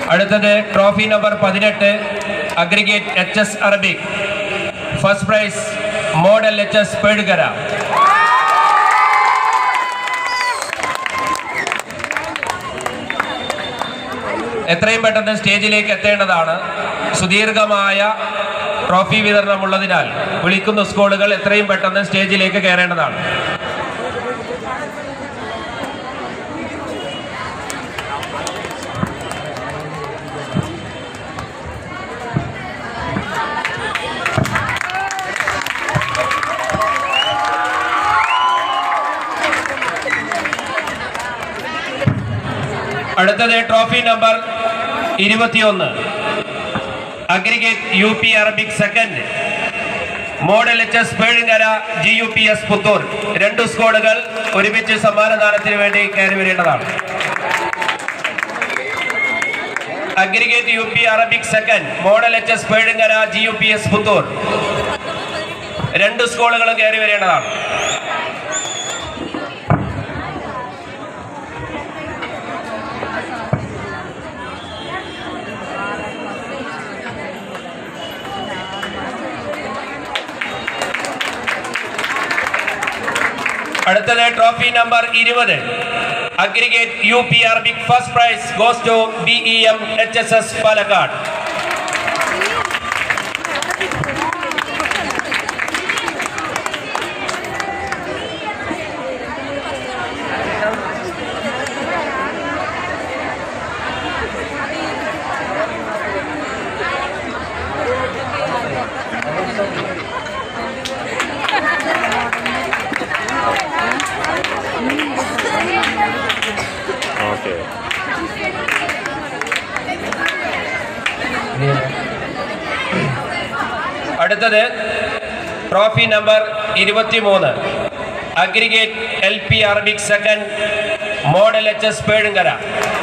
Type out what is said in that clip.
അടുത്തത് trophy number പതിനെട്ട് aggregate H S Arabic first prize model H S Pezhukara എത്രയും പെട്ടെന്ന് സ്റ്റേജിലേക്ക് എത്തേണ്ടതാണ് സുദീർഘമായ ട്രോഫി വിതരണമുള്ളതിനാൽ വിളിക്കുന്ന സ്കൂളുകൾ എത്രയും പെട്ടെന്ന് സ്റ്റേജിലേക്ക് കയറേണ്ടതാണ് അടുത്തത് ട്രോഫി നമ്പർ ഇരുപത്തിയൊന്ന് aggregate U P Arabic second model H S Pezhunkara G U P S Puthur രണ്ട് സ്കോഡുകൾ ഒരുമിച്ച് സമ്മാനദാനത്തിന് വേണ്ടി കയറി വരേണ്ടതാണ് aggregate U P Arabic second model H S Pezhunkara G U P S Puthur രണ്ട് സ്കോളുകളും കയറി വരേണ്ടതാണ് അടുത്തത് ട്രോഫി നമ്പർ ഇരുപത് aggregate U P Arabic first prize goes to B E M H S S Palakkad okay അടുത്തത് ട്രോഫി നമ്പർ ഇരുപത്തിമൂന്ന് aggregate L P Arabic second model H S പേഴുങ്കര